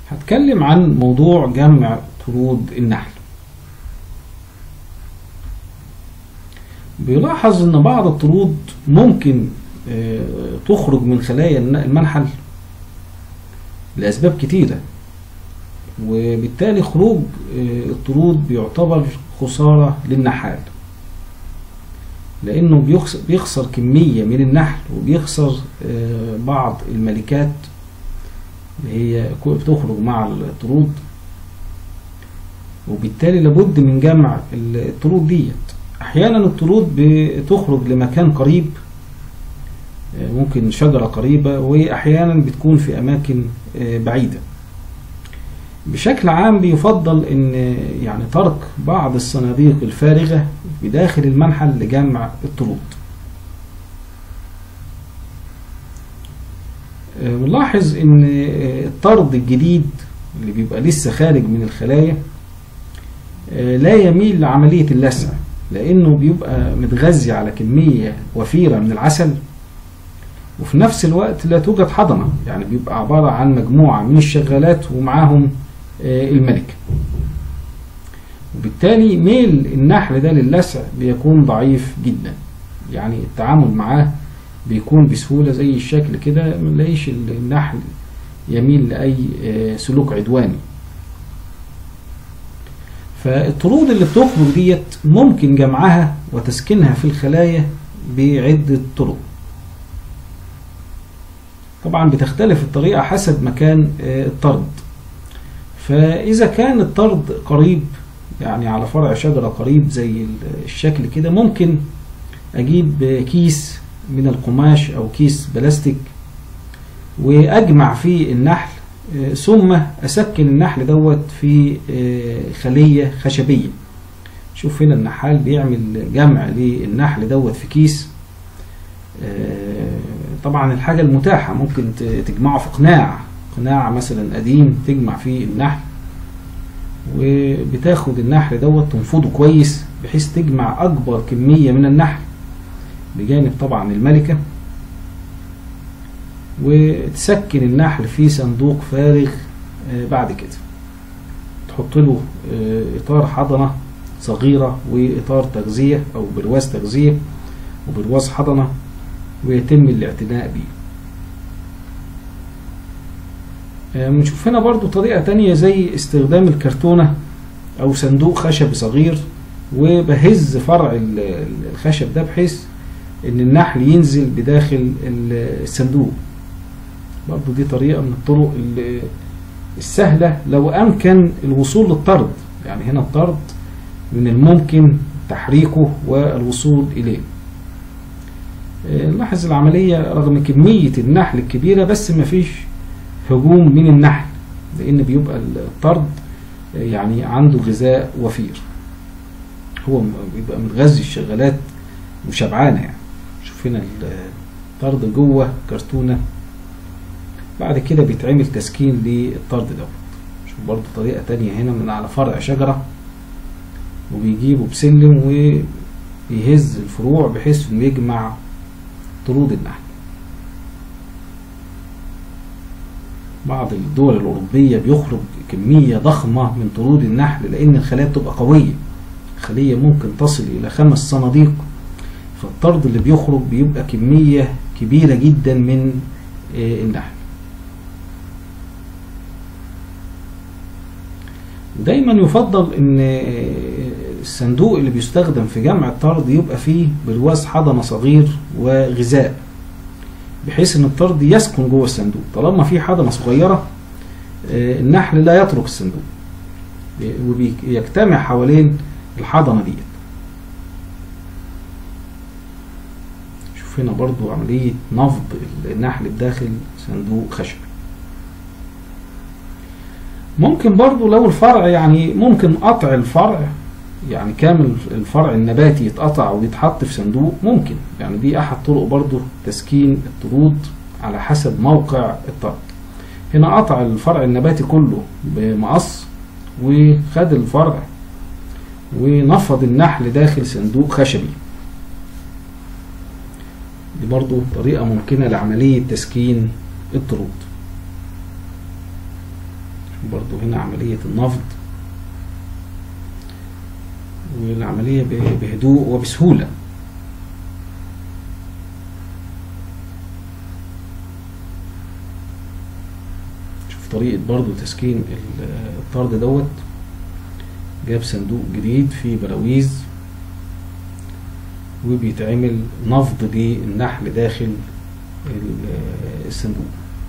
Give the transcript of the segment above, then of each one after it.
هتكلم عن موضوع جمع طرود النحل بيلاحظ ان بعض الطرود ممكن آه، تخرج من خلايا الن- المنحل لأسباب كتيرة وبالتالي خروج آه، الطرود بيعتبر خسارة للنحال لأنه بيخس- بيخسر كمية من النحل وبيخسر آه، بعض الملكات اللي هي كو- بتخرج مع الطرود وبالتالي لابد من جمع الطرود ديت احيانا الطرود بتخرج لمكان قريب آه، ممكن شجرة قريبة واحيانا بتكون في اماكن آه، بعيدة بشكل عام بيفضل ان آه، يعني ترك بعض الصناديق الفارغة بداخل المنحل لجمع الطرود آه، نلاحظ ان آه، الطرد الجديد اللي بيبقى لسه خارج من الخلايا آه، لا يميل لعملية اللسع لأنه بيبقى متغذي على كمية وفيرة من العسل وفي نفس الوقت لا توجد حضنة يعني بيبقى عبارة عن مجموعة من الشغالات ومعاهم آه، الملكة وبالتالي ميل النحل ده للسع بيكون ضعيف جدا يعني التعامل معاه بيكون بسهولة زي الشكل كده ما نلاقيش النحل يميل لأي آه، سلوك عدواني فالطرود اللي بتخرج ديت ممكن جمعها وتسكينها في الخلايا بعدة طرق طبعا بتختلف الطريقة حسب مكان آه، الطرد فإذا كان الطرد قريب يعني على فرع شجرة قريب زي ال- الشكل كده ممكن أجيب آه، كيس من القماش أو كيس بلاستيك وأجمع فيه النحل آه، ثم أسكن النحل دوت في آه، خلية خشبية شوف هنا النحال بيعمل جمع للنحل دوت في كيس آه، طبعا الحاجة المتاحة ممكن ت- تجمعه في قناع قناع مثلا قديم تجمع فيه النحل وبتاخد النحل دوت تنفضه كويس بحيث تجمع أكبر كمية من النحل بجانب طبعا الملكة وتسكن النحل في صندوق فارغ آه، بعد كده تحط له آه، إطار حضنة صغيرة وإطار تغذية أو برواز تغذية وبرواز حضنة ويتم الاعتناء بيه آه، بنشوف هنا برضو طريقة تانية زي استخدام الكرتونة أو صندوق خشب صغير وبهز فرع ال- ال- الخشب ده بحيث إن النحل ينزل بداخل ال- الصندوق برضو دي طريقة من الطرق ال- السهلة لو أمكن الوصول للطرد يعني هنا الطرد من الممكن تحريكه والوصول إليه آه، نلاحظ العملية رغم كمية النحل الكبيرة بس مفيش هجوم من النحل لأن بيبقى الطرد آه، يعني عنده غذاء وفير هو م- بيبقى متغذي الشغالات وشبعانة يعني شوف هنا الطرد جوه كرتونة بعد كده بيتعمل تسكين للطرد دوت شوف برضو طريقة تانية هنا من على فرع شجرة وبيجيبه بسلم ويهز الفروع بحيث انه يجمع طرود النحل بعض الدول الأوروبية بيخرج كمية ضخمة من طرود النحل لأن الخلايا بتبقى قوية الخلية ممكن تصل إلى خمس صناديق فالطرد اللي بيخرج بيبقى كمية كبيرة جدا من آه، النحل دايما يفضل ان الصندوق اللي بيستخدم في جمع الطرد يبقى فيه برواز حضنة صغير وغذاء بحيث ان الطرد يسكن جوه الصندوق طالما في حضنة صغيرة آه، النحل لا يترك الصندوق وبيجتمع حوالين الحضنة ديت شوف هنا برضو عملية نفض النحل بداخل صندوق خشبي ممكن برضو لو الفرع يعني ممكن قطع الفرع يعني كامل الفرع النباتي يتقطع ويتحط في صندوق ممكن يعني دي احد طرق برضو تسكين الطرود على حسب موقع الطرد هنا قطع الفرع النباتي كله بمقص وخد الفرع ونفض النحل داخل صندوق خشبي دي برضو طريقة ممكنة لعملية تسكين الطرود برضو هنا عملية النفض والعملية ب- بهدوء وبسهولة شوف طريقة برضو تسكين ال- الطرد دوت جاب صندوق جديد فيه براويز وبيتعمل نفض للنحل داخل ال- الصندوق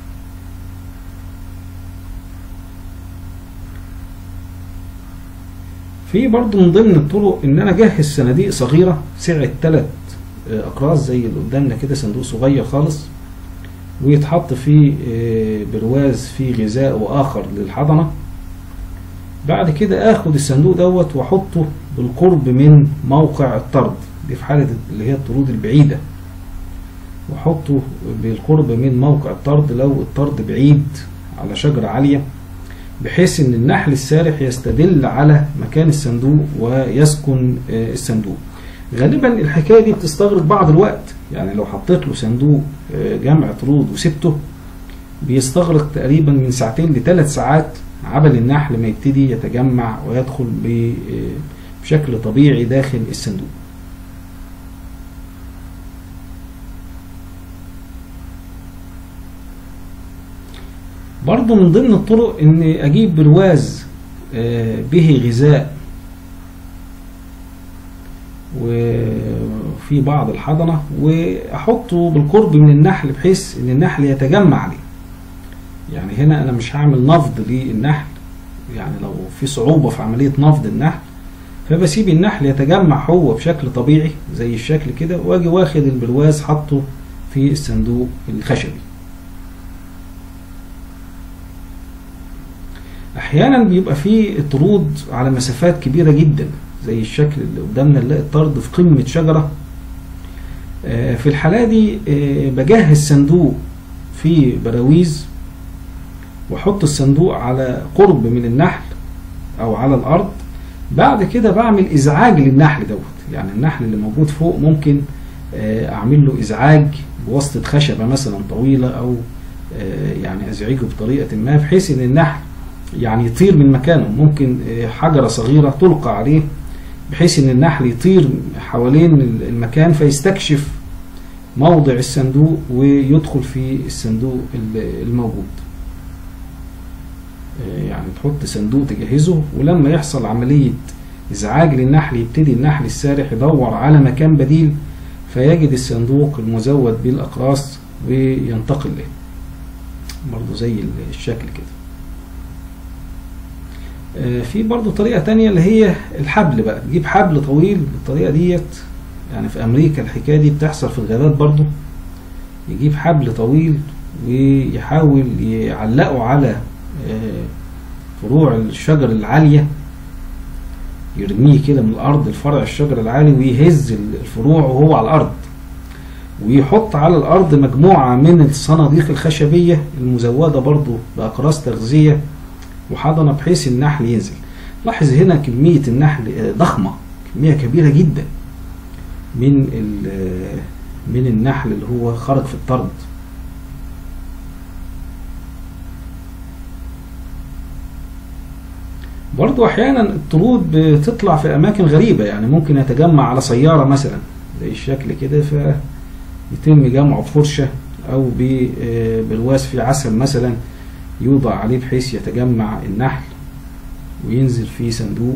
في برضو من ضمن الطرق ان انا اجهز صناديق صغيره سعه ثلاث اقراص زي اللي قدامنا كده صندوق صغير خالص ويتحط فيه آه، برواز فيه غذاء واخر للحضنه بعد كده اخد الصندوق دوت واحطه بالقرب من موقع الطرد دي في حاله اللي هي الطرود البعيده واحطه بالقرب من موقع الطرد لو الطرد بعيد على شجره عاليه بحيث ان النحل السارح يستدل على مكان الصندوق ويسكن آه، الصندوق غالبا الحكايه دي بتستغرق بعض الوقت يعني لو حطيت له صندوق آه، جمع طرود وسبته بيستغرق تقريبا من ساعتين لثلاث ساعات عبل النحل ما يبتدي يتجمع ويدخل ب- آه، بشكل طبيعي داخل الصندوق برضو من ضمن الطرق ان اجيب برواز آه، به غذاء وفي بعض الحضنة واحطه بالقرب من النحل بحيث ان النحل يتجمع عليه يعني هنا انا مش هعمل نفض للنحل يعني لو في صعوبة في عملية نفض النحل فبسيب النحل يتجمع هو بشكل طبيعي زي الشكل كده واجي واخد البرواز حاطه في الصندوق الخشبي احيانا بيبقى فيه طرود على مسافات كبيره جدا زي الشكل اللي قدامنا نلاقي الطرد في قمه شجره آه، في الحاله دي آه، بجهز صندوق فيه براويز واحط الصندوق على قرب من النحل او على الارض بعد كده بعمل ازعاج للنحل دوت يعني النحل اللي موجود فوق ممكن آه، اعمل له ازعاج بواسطه خشبه مثلا طويله او آه، يعني ازعجه بطريقه ما بحيث ان النحل يعني يطير من مكانه ممكن آه، حجرة صغيرة تلقى عليه بحيث ان النحل يطير حوالين المكان فيستكشف موضع الصندوق ويدخل في الصندوق ال- الموجود آه، يعني تحط صندوق تجهزه ولما يحصل عملية ازعاج للنحل يبتدي النحل السارح يدور على مكان بديل فيجد الصندوق المزود بالاقراص وينتقل له برضه زي الشكل كده آه، في برضو طريقة تانية اللي هي الحبل بقى تجيب حبل طويل بالطريقة ديت يعني في أمريكا الحكاية دي بتحصل في الغابات برضو يجيب حبل طويل ويحاول يعلقه على آه، فروع الشجر العالية يرميه كده من الأرض لفرع الشجر العالي ويهز الفروع وهو على الأرض ويحط على الأرض مجموعة من الصناديق الخشبية المزودة برضو بأقراص تغذية وحضنة بحيث النحل ينزل لاحظ هنا كمية النحل آه، ضخمة كمية كبيرة جدا من ال- آه، من النحل اللي هو خرج في الطرد برضو احيانا الطرود بتطلع في اماكن غريبة يعني ممكن يتجمع على سيارة مثلا زي الشكل كده فيتم جمعه بفرشة او ب- آه، برواز في عسل مثلا يوضع عليه بحيث يتجمع النحل وينزل في صندوق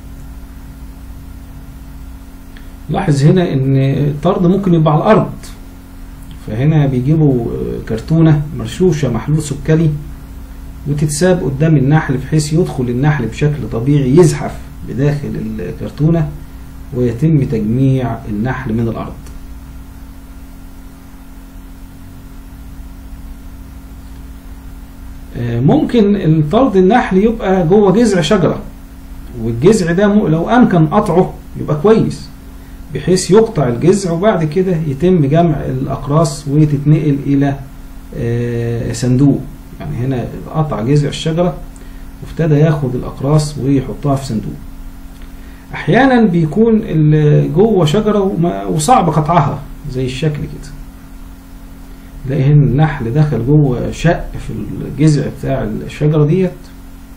لاحظ هنا ان الطرد ممكن يبقى على الارض فهنا بيجيبوا آه، كرتونة مرشوشة محلول سكري وتتساب قدام النحل بحيث يدخل النحل بشكل طبيعي يزحف بداخل الكرتونة ويتم تجميع النحل من الأرض آه، ممكن الطرد النحل يبقى جوه جذع شجرة والجذع ده م- لو أمكن قطعه يبقى كويس بحيث يقطع الجذع وبعد كده يتم جمع الأقراص وتتنقل إلى آه، صندوق يعني هنا قطع جذع الشجرة وابتدى ياخد الأقراص ويحطها في صندوق أحيانا بيكون ال- جوه شجرة وما- وصعب قطعها زي الشكل كده تلاقي هنا النحل دخل جوه شق في الجذع بتاع الشجرة ديت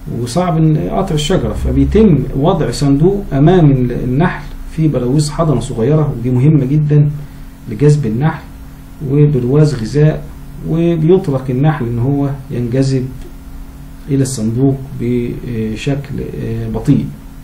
وصعب ان قطع الشجرة فبيتم وضع صندوق امام النحل في براويز حضنة صغيرة ودي مهمة جدا لجذب النحل وبرواز غذاء وبيطلق النحل ان هو ينجذب الى الصندوق بشكل بطيء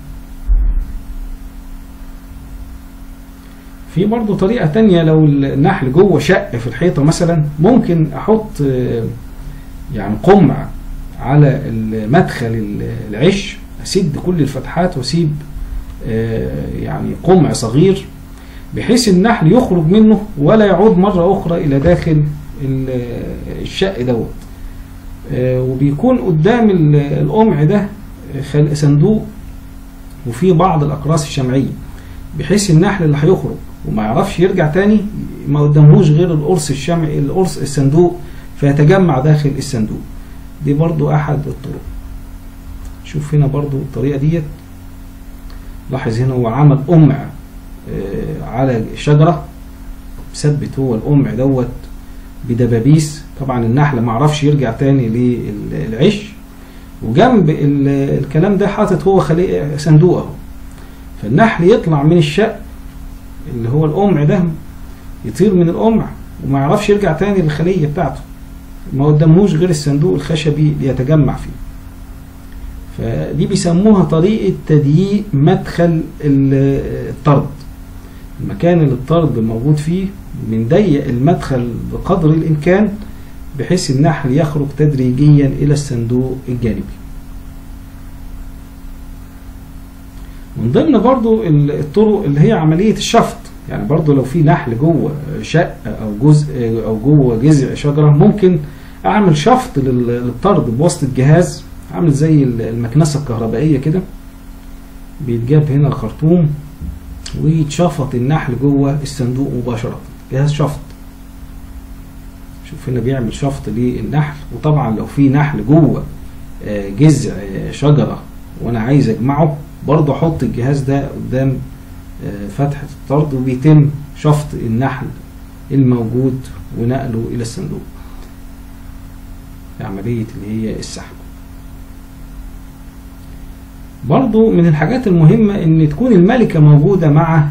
في برضه طريقة تانية لو النحل جوه شق في الحيطة مثلا ممكن احط يعني قمع على مدخل العش اسد كل الفتحات واسيب يعني قمع صغير بحيث النحل يخرج منه ولا يعود مرة أخرى إلى داخل الشق دوت وبيكون قدام القمع ده صندوق وفيه بعض الأقراص الشمعية بحيث النحل اللي هيخرج وما يعرفش يرجع تاني ما قدامهوش غير القرص الشمعي القرص الصندوق فيتجمع داخل الصندوق دي برضو أحد الطرق شوف هنا برضو الطريقة ديت لاحظ هنا هو عمل قمع على شجرة ثبت هو القمع دوت بدبابيس طبعا النحل ما عرفش يرجع تاني للعش وجنب الكلام ده حاطط هو خليق صندوق اهو فالنحل يطلع من الشق اللي هو القمع ده يطير من القمع وما يعرفش يرجع تاني للخلية بتاعته ما قدامهوش غير الصندوق الخشبي ليتجمع فيه فدي بيسموها طريقة تضييق مدخل الطرد المكان اللي الطرد موجود فيه بنضيق المدخل بقدر الإمكان بحيث النحل يخرج تدريجيا إلى الصندوق الجانبي من ضمن برضو الطرق اللي هي عملية الشفط يعني برضو لو في نحل جوه شق أو جزء أو جوه جذع شجرة ممكن أعمل شفط للطرد بواسطة جهاز عامل زي المكنسة الكهربائية كده بيتجاب هنا الخرطوم ويتشفط النحل جوه الصندوق مباشرة جهاز شفط شوف هنا بيعمل شفط للنحل وطبعا لو في نحل جوه جذع شجرة وانا عايز اجمعه برضه احط الجهاز ده قدام فتحة الطرد وبيتم شفط النحل الموجود ونقله الى الصندوق عملية اللي هي السحب برضو من الحاجات المهمة ان تكون الملكة موجودة مع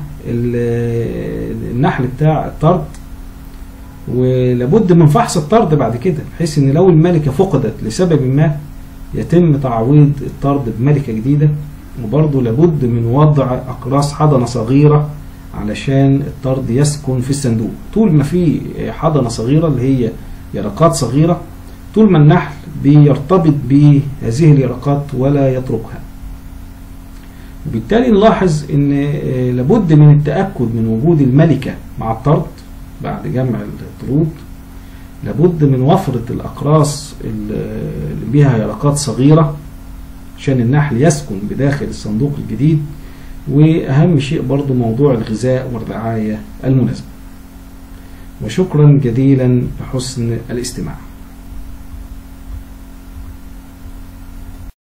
النحل بتاع الطرد ولابد من فحص الطرد بعد كده بحيث ان لو الملكة فقدت لسبب ما يتم تعويض الطرد بملكة جديدة وبرضه لابد من وضع اقراص حضنة صغيرة علشان الطرد يسكن في الصندوق طول ما في حضنة صغيرة اللي هي يرقات صغيرة طول ما النحل بيرتبط بهذه اليرقات ولا يتركها وبالتالي نلاحظ ان لابد من التأكد من وجود الملكة مع الطرد بعد جمع الطرود لابد من وفرة الأقراص اللي بها يرقات صغيرة عشان النحل يسكن بداخل الصندوق الجديد وأهم شيء برضو موضوع الغذاء والرعاية المناسبة وشكرا جزيلا لحسن الاستماع